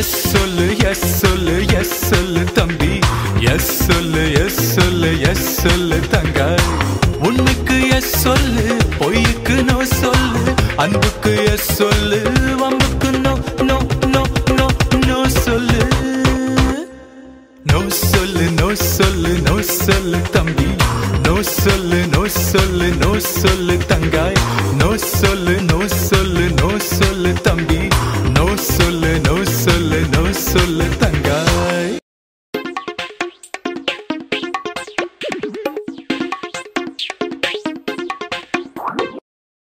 S சொல்லு S சொல்லு S சொல்லு தம்பி எஸ் சொல்லு எஸ் சொல்லு எஸ் சொல்லு தங்காய் உண்மைக்கு எஸ் சொல்லு பொய்யுக்கு நோ சொல்லு அன்புக்கு எஸ் சொல்லு வம்புக்கு no no no no no சொல்லு நோ சொல்லு நோ சொல்லு நோ சொல்லு தம்பி நோ சொல்லு நோ சொல்லு நோ சொல்லு தங்காய் நோ சொல்லு நோ சொல்லு நோ சொல்லு தம்பி நோ சொல்லு நோ சொல்லு நோ சொல்லு தங்காய்